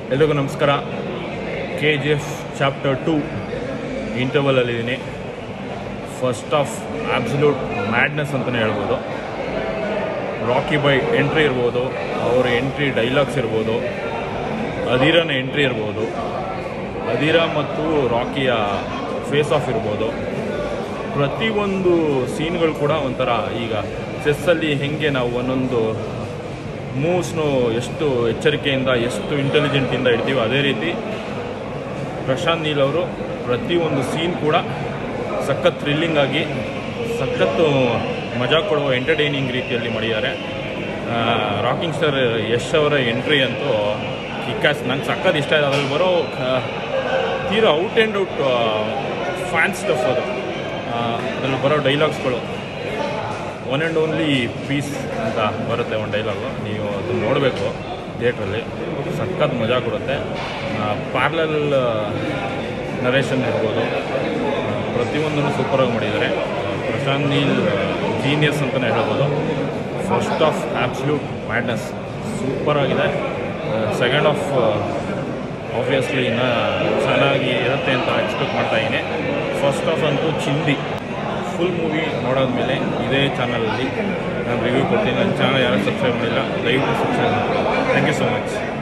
ಎಲ್ರಿಗೂ ನಮಸ್ಕಾರ K G F chapter two ಇಂಟರ್ವಲಲ್ಲಿದ್ದೀನಿ ಫಸ್ಟ್ ಆಫ್ ಆಬ್ಸಲ್ಯೂಟ್ ಮ್ಯಾಡ್ನೆಸ್ ಅಂತಲೇ ಹೇಳ್ಬೋದು ರಾಕಿ ಬೈ ಎಂಟ್ರಿ ಇರ್ಬೋದು ಅವ್ರ ಎಂಟ್ರಿ ಡೈಲಾಗ್ಸ್ ಇರ್ಬೋದು ಅಧೀರನ ಎಂಟ್ರಿ ಇರ್ಬೋದು ಅಧೀರ ಮತ್ತು ರಾಕಿಯ ಫೇಸ್ ಆಫ್ ಇರ್ಬೋದು ಪ್ರತಿಯೊಂದು ಸೀನ್ಗಳು ಕೂಡ ಒಂಥರ ಈಗ ಚೆಸ್ಸಲ್ಲಿ ಹೆಂಗೆ ನಾವು ಒಂದೊಂದು ಮೂವ್ಸ್ನು ಎಷ್ಟು ಎಚ್ಚರಿಕೆಯಿಂದ ಎಷ್ಟು ಇಂಟೆಲಿಜೆಂಟಿಂದ ಇಡ್ತೀವೋ ಅದೇ ರೀತಿ ಪ್ರಶಾಂತ್ ನೀಲ್ ಅವರು ಪ್ರತಿಯೊಂದು ಸೀನ್ ಕೂಡ ಸಖತ್ ಥ್ರಿಲ್ಲಿಂಗ್ ಆಗಿ ಸಖತ್ತು ಮಜಾ ಕೊಡುವ ಎಂಟರ್ಟೈನಿಂಗ್ ರೀತಿಯಲ್ಲಿ ಮಾಡಿದ್ದಾರೆ ರಾಕಿಂಗ್ ಸ್ಟಾರ್ ಯಶ್ ಅವರ ಎಂಟ್ರಿ ಅಂತೂ ಕಿಕ್ಕಾಸ್ ನಂಗೆ ಸಖತ್ ಇಷ್ಟ ಆಯ್ತು ಅದ್ರಲ್ಲಿ ಬರೋ ಕ- ತೀರಾ out and out fan stuff ಅದು ಆ, ಅದ್ರಲ್ಲಿ ಬರೋ ಡೈಲಾಗ್ಸ್ಗಳು ಒನ್ ಆ್ಯಂಡ್ ಓನ್ಲಿ ಪೀಸ್ ಅಂತ ಬರುತ್ತೆ ಒಂದು ಡೈಲಾಗು ನೀವು ಅದನ್ನು ನೋಡಬೇಕು ಥಿಯೇಟ್ರಲ್ಲಿ ಸಖತ್ ಮಜಾ ಕೊಡುತ್ತೆ ಪ್ಯಾರ್ಲಲ್ ನರೇಷನ್ ಇರ್ಬೋದು ಆ, ಪ್ರತಿಯೊಂದನ್ನು ಸೂಪರಾಗಿ ಮಾಡಿದ್ದಾರೆ ಆ, ಪ್ರಶಾಂತ್ ನೀಲ್ ಜೀನಿಯಸ್ ಅಂತಲೇ ಹೇಳ್ಬೋದು ಫಸ್ಟ್ ಆಫ್ ಆಬ್ಸಲ್ಯೂಟ್ ಮ್ಯಾಡ್ನೆಸ್ ಸೂಪರಾಗಿದೆ ಸೆಕೆಂಡ್ ಆಫ್ ಆಬ್ವಿಯಸ್ಲಿ ಇನ್ನೂ ಚೆನ್ನಾಗಿ ಇರುತ್ತೆ ಅಂತ ಎಕ್ಸ್ಪೆಕ್ಟ್ ಮಾಡ್ತಾ ಇದ್ದೀನಿ ಫಸ್ಟ್ ಆಫ್ ಅಂತೂ ಚಿಂದಿ ಫುಲ್ ಮೂವಿ ನೋಡಾದ್ಮೇಲೆ ಇದೇ ಚಾನಲಲ್ಲಿ ನಾನು ರಿವ್ಯೂ ಕೊಡ್ತೀನಿ ನನ್ನ ಚಾನಲ್ ಯಾರು ಸಬ್ಸ್ಕ್ರೈಬ್ ಮಾಡಿಲ್ಲ ದಯವಿಟ್ಟು ಸಬ್ಸ್ಕ್ರೈಬ್ ಮಾಡಿ ಥ್ಯಾಂಕ್ ಯು ಸೊ ಮಚ್